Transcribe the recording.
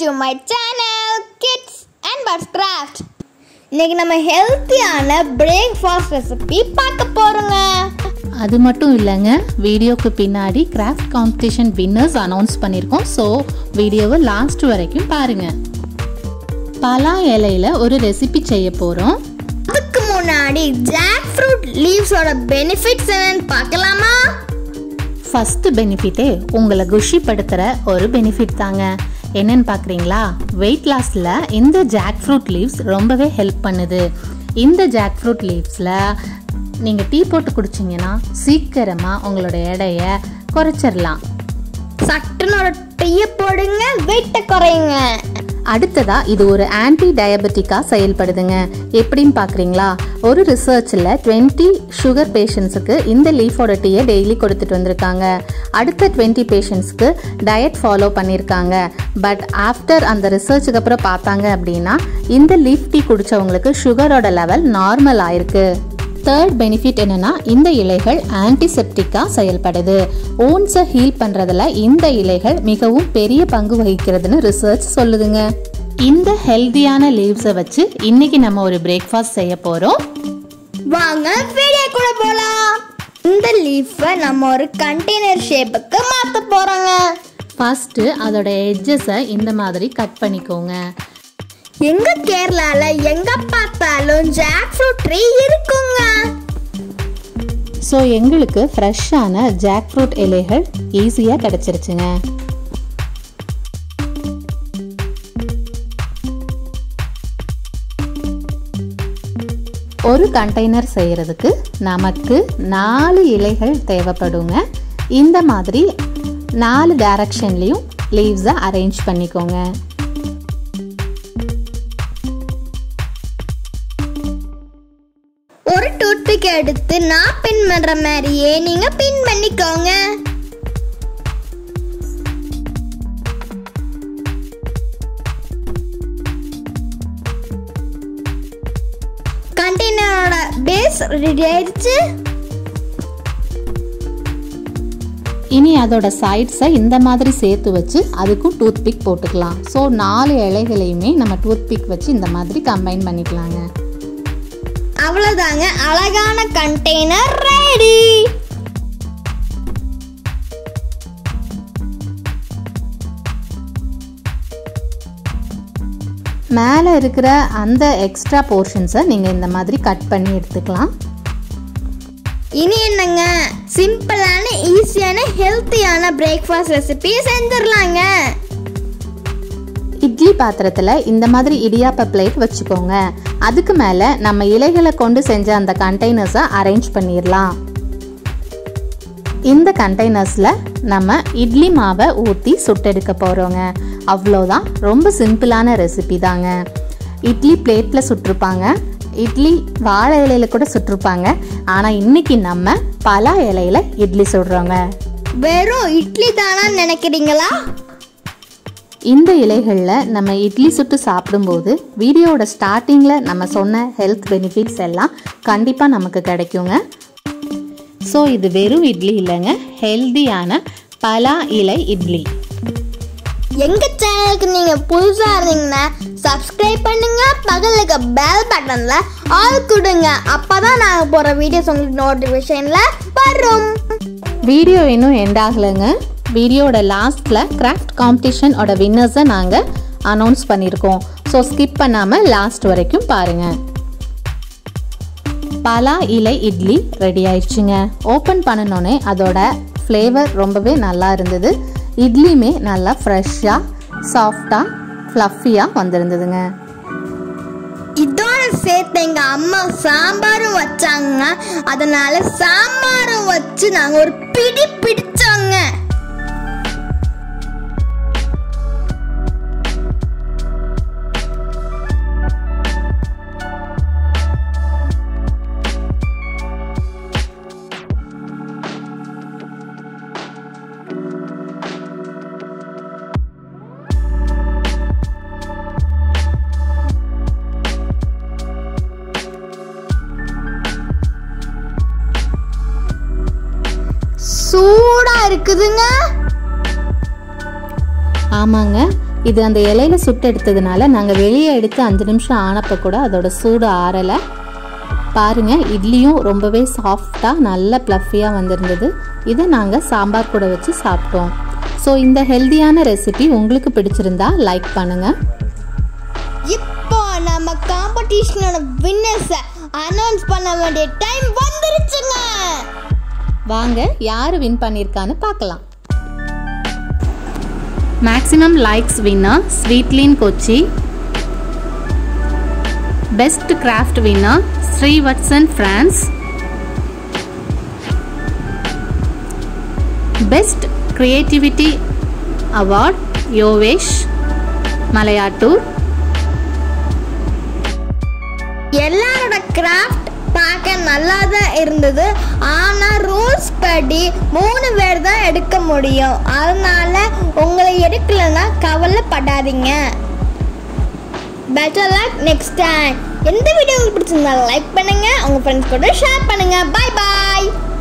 to my channel kids and buds craft இன்னைக்கு நம்ம ஹெல்த்தியான பிரேக்ஃபாஸ்ட் ரெசிபி பார்க்க போறோங்க அது மட்டும் இல்லைங்க வீடியோக்கு பின்னாடி கிராஃப்ட் காம்படிஷன் வின்னர்ஸ் அனௌன்ஸ் பண்ணியிருக்கோம் ஸோ வீடியோவை லாஸ்ட் வரைக்கும் பாருங்க பலா இலையில ஒரு ரெசிபி செய்ய போகிறோம் அதுக்கு முன்னாடி ஜாக் ஃப்ரூட் லீவ்ஸோட பெனிஃபிட்ஸ் என்னன்னு பார்க்கலாமா ஃபஸ்ட்டு பெனிஃபிட்டே உங்களை குஷிப்படுத்துகிற ஒரு பெனிஃபிட் தாங்க என்னன்னு பார்க்குறீங்களா வெயிட் லாஸில் இந்த ஜாக் ஃப்ரூட் லீவ்ஸ் ரொம்பவே ஹெல்ப் பண்ணுது இந்த ஜாக் ஃப்ரூட் லீவ்ஸில் நீங்கள் டீ போட்டு குடிச்சிங்கன்னா சீக்கிரமாக உங்களோட எடையை குறைச்சிடலாம் சட்டுன்னு ஒரு டீயை போடுங்க வெயிட்டை குறையுங்க அடுத்ததா இது ஒரு ஆன்டி டயபெட்டிக்காக செயல்படுதுங்க எப்படின்னு பார்க்குறீங்களா ஒரு ரிசர்ச்சில் 20 சுகர் பேஷண்ட்ஸுக்கு இந்த லீஃபோட டீயை டெய்லி கொடுத்துட்டு வந்திருக்காங்க அடுத்த 20 பேஷண்ட்ஸ்க்கு டயட் ஃபாலோ பண்ணியிருக்காங்க பட் ஆஃப்டர் அந்த ரிசர்ச்சுக்கு அப்புறம் பார்த்தாங்க அப்படின்னா இந்த லீஃப் டீ குடித்தவங்களுக்கு சுகரோட லெவல் நார்மல் ஆயிருக்கு தேர்ட் பெனிஃபிட் என்னன்னா இந்த இலைகள் ஆன்டிசெப்டிக்காக செயல்படுது ஓன்ஸை ஹீல் பண்ணுறதுல இந்த இலைகள் மிகவும் பெரிய பங்கு வகிக்கிறதுன்னு ரிசர்ச் சொல்லுதுங்க இந்த ஹெல்தியான லீவ்ஸை வச்சு இன்னைக்கு நம்ம ஒரு பிரேக்ஃபாஸ்ட் செய்ய போகிறோம் வாங்க வீடியோ கூட போலாம் இந்த லீஃபை நம்ம ஒரு கண்டெய்னர் ஷேப்புக்கு மாற்ற போறோங்க ஃபஸ்ட்டு அதோட எட்ஜஸை இந்த மாதிரி கட் பண்ணிக்கோங்க எங்க கேரளால எங்க பார்த்தாலும் ஜாக் ஃப்ரூட் ட்ரீ இருக்குங்க ஸோ எங்களுக்கு ஃப்ரெஷ்ஷான ஜாக் ஃப்ரூட் இலைகள் ஈஸியாக கிடச்சிருச்சுங்க ஒரு கண்டெய்னர் செய்கிறதுக்கு நமக்கு நாலு இலைகள் தேவைப்படுங்க இந்த மாதிரி நாலு டைரக்ஷன்லேயும் லீவ்ஸை அரேஞ்ச் பண்ணிக்கோங்க ஒரு டூத்பிக் எடுத்து நான் பின் பண்ற மாதிரியே நீங்க பின் பண்ணிக்கோங்க கண்டெய்னரோட பேஸ் ரெடி ஆயிடுச்சு இனி அதோட சைட்ஸை இந்த மாதிரி சேர்த்து வச்சு அதுக்கும் டூத் பிக் போட்டுக்கலாம் ஸோ நாலு இலைகளையுமே நம்ம டூத் பிக் வச்சு இந்த மாதிரி கம்பைன் பண்ணிக்கலாங்க அவ்வளவுதாங்க அழகான கண்டெய்னர் ரெடி மேலே இருக்கிற அந்த எக்ஸ்ட்ரா போர்ஷன்ஸை நீங்கள் இந்த மாதிரி கட் பண்ணி எடுத்துக்கலாம் இனி என்னங்க சிம்பிளான ஈஸியான ஹெல்த்தியான பிரேக்ஃபாஸ்ட் ரெசிபி செஞ்சிடலாங்க இட்லி பாத்திரத்தில் இந்த மாதிரி இடியாப்ப பிளேட் வச்சுக்கோங்க அதுக்கு மேலே நம்ம இலைகளை கொண்டு செஞ்ச அந்த கண்டெய்னர்ஸை அரேஞ்ச் பண்ணிடலாம் இந்த கண்டெய்னர்ஸில் நம்ம இட்லி மாவை ஊற்றி சுட்டெடுக்க போகிறோங்க அவ்வளோதான் ரொம்ப சிம்பிளான ரெசிபி தாங்க இட்லி பிளேட்டில் சுட்டிருப்பாங்க இட்லி வாழை இலையில கூட சுட்டிருப்பாங்க ஆனால் இன்னைக்கு நம்ம பலா இலையில இட்லி சுடுறோங்க வெறும் இட்லி தானா நினைக்கிறீங்களா இந்த இலைகளில் நம்ம இட்லி சுட்டு சாப்பிடும்போது வீடியோவோட ஸ்டார்டிங்கில் நம்ம சொன்ன ஹெல்த் பெனிஃபிட்ஸ் எல்லாம் கண்டிப்பாக நமக்கு கிடைக்குங்க ஸோ இது வெறும் இட்லி இல்லைங்க ஹெல்தியான பலா இலை இட்லி எங்க சேனலுக்கு நீங்க புதுசா இருந்தீங்கன்னா சப்ஸ்கிரைப் பண்ணுங்க பக்கத்துல இருக்க பெல் பட்டன்ல ஆல் கொடுங்க அப்பதான் நாங்க போற வீடியோஸ் உங்களுக்கு நோட்டிபிகேஷன்ல வரும் வீடியோ இன்னும் எண்ட் ஆகலைங்க வீடியோட லாஸ்ட்டில் கிராஃப்ட் காம்படிஷனோட வின்னர்ஸை நாங்கள் அனௌன்ஸ் பண்ணியிருக்கோம் ஸோ ஸ்கிப் பண்ணாமல் லாஸ்ட் வரைக்கும் பாருங்கள் பலா இலை இட்லி ரெடி ஆயிடுச்சுங்க ஓப்பன் பண்ணனோடனே அதோட ஃப்ளேவர் ரொம்பவே நல்லா இருந்தது இட்லியுமே நல்லா ஃப்ரெஷ்ஷாக சாஃப்டாக ஃப்ளஃபியாக வந்திருந்ததுங்க இதோட சேர்த்து எங்க அம்மா சாம்பாரும் வச்சாங்க அதனால சாம்பாரும் வச்சு நாங்க ஒரு பிடி பிடிச்சோங்க சூடா இருக்குதுங்க ஆமாங்க இது அந்த இலையில சுட்டு எடுத்ததுனால நாங்கள் வெளியே எடுத்து அஞ்சு நிமிஷம் ஆனப்போ கூட அதோட சூடு ஆறலை பாருங்க இட்லியும் ரொம்பவே சாஃப்டாக நல்ல ப்ளஃபியாக வந்திருந்தது இதை நாங்கள் சாம்பார் கூட வச்சு சாப்பிட்டோம் ஸோ இந்த ஹெல்தியான ரெசிபி உங்களுக்கு பிடிச்சிருந்தா லைக் பண்ணுங்கள் இப்போ நம்ம காம்படிஷனோட வின்னர்ஸை அனௌன்ஸ் பண்ண வேண்டிய டைம் வந்துருச்சுங்க வாங்க யார் வின் பண்ணியிருக்கான்னு பார்க்கலாம் maximum likes winner Sweetlin Kochi best craft winner Srivatsan France best creativity award Yovesh Malayattoor எல்லாரோட கிராஃப்ட் பார்க்க நல்லா தான் இருந்தது ஆனால் ரூல்ஸ் படி மூணு பேர் தான் எடுக்க முடியும் அதனால உங்களை எடுக்கலைன்னா கவலைப்படாதீங்க பெட்டர் லக் நெக்ஸ்ட் டைம் எந்த வீடியோ உங்களுக்கு பிடிச்சிருந்தா லைக் பண்ணுங்க உங்க ஃப்ரெண்ட்ஸ் கூட ஷேர் பண்ணுங்க பை பாய்